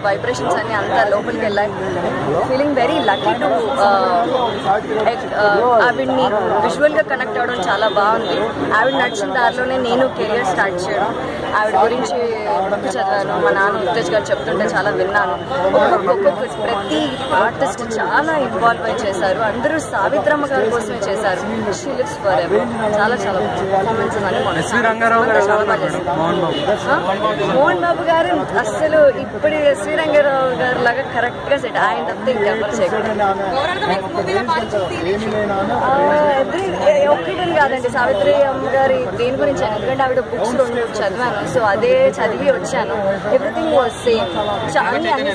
Vibrations అన్ని అంతా లోపలికి వెళ్ళాయి ఫీలింగ్ వెరీ లక్కీ టు ఆవిడ్ని విజువల్గా కనెక్ట్ అవ్వడం చాలా బాగుంది ఆవిడ నడిచిన దారిలోనే నేను కెరియర్ స్టార్ట్ చేయడం ఆవిడ గురించి బుక్ చదివాను మా నాన్న ఉత్తేజ్ గారు చెప్తుంటే చాలా విన్నాను ఒక్కొక్క ఒక్కొక్క ప్రతి ఆర్టిస్ట్ చాలా ఇన్వాల్వ్ అయి చేశారు అందరూ సావిత్రమ్మ గారి కోసమే చేశారు షీ లివ్స్ ఫర్ ఎవర్ చాలా చాలా పర్ఫార్మెన్స్ అని మొన్న ఎస్వి రంగారావు గారు ఎలా చాలా బాగా ఉన్నారు చేశారు. మోహన్ బాబు ఆ? మోహన్ బాబు గారు అస్సలు ఇప్పుడు ఎస్వి రంగారావు గారు లాగా కరెక్ట్ గా సెట్ ఆయన తప్పితే ఇంకెవరు చేయకూడదు ఒక్కటని కాదండి సావిత్రి అమ్మ గారి దేని గురించి ఎందుకంటే ఆవిడ బుక్స్ రెండు చదివాను సో అదే చదివి వచ్చాను ఎవ్రీథింగ్ వాజ్ సేమ్ అన్ని అన్ని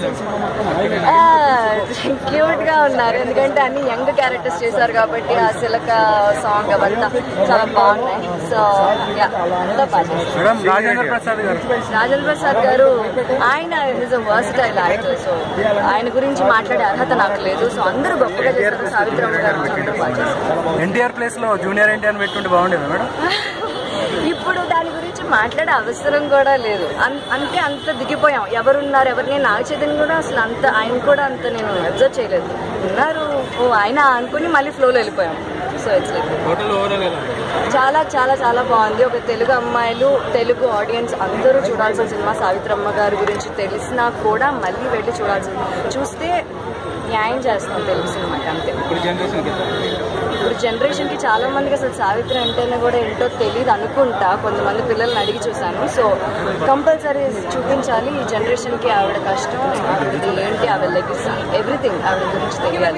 క్యూట్ గా ఉన్నారు ఎందుకంటే అన్ని యంగ్ క్యారెక్టర్స్ చేశారు కాబట్టి ఆ సిలక సాంగ్ అవంతా చాలా బాగున్నాయి సో యా అంతా బాగా చేశారు. మేడం రాజేంద్ర ప్రసాద్ గారు రాజేంద్ర ప్రసాద్ గారు ఆయన is a versatile actor so ఆయన గురించి మాట్లాడే అర్హత నాకు లేదు సో అందరూ గొప్పగా చేశారు సావిత్రమ్మ గారు అందరూ బాగా చేశారు ఎన్టీఆర్ ప్లేస్ లో జూనియర్ ఎన్టీఆర్ పెట్టుంటే బాగుండేది మేడం ఇప్పుడు దాని గురించి మాట్లాడే అవసరం కూడా లేదు అన్- అంటే అంత దిగిపోయాం ఎవరున్నారు ఎవరిని నాగ చైతన్య కూడా అసలు అంత ఆయన కూడా అంత నేను అబ్జర్వ్ చేయలేదు ఉన్నారు ఓ ఆయన అనుకుని మళ్ళీ ఫ్లోలో వెళ్ళిపోయాం సో ఇట్స్ లైక్ చాలా చాలా చాలా బాగుంది ఒక తెలుగు అమ్మాయిలు తెలుగు ఆడియన్స్ అందరూ చూడాల్సిన సినిమా సావిత్రమ్మ గారి గురించి తెలిసినా కూడా మళ్ళీ వెళ్ళి చూడాల్సింది చూస్తే న్యాయం చేస్తాం తెలుగు సినిమాకి అంతే ఇప్పుడు జనరేషన్ కి చాలా మందికి అసలు సావిత్రి అంటేనే కూడా ఏంటో తెలియదు అనుకుంటా కొంతమంది పిల్లల్ని అడిగి చూశాను సో కంపల్సరీ చూపించాలి ఈ జనరేషన్ కి ఆవిడ కష్టం ఆవిడది ఏంటి ఆవిడ లెగసీ ఎవ్రీథింగ్ ఆవిడ గురించి తెలియాలి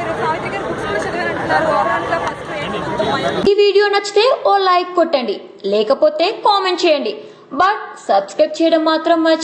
ఈ వీడియో నచ్చితే ఓ లైక్ కొట్టండి లేకపోతే కామెంట్ చేయండి బట్ సబ్స్క్రైబ్ చేయడం మాత్రం మర్చి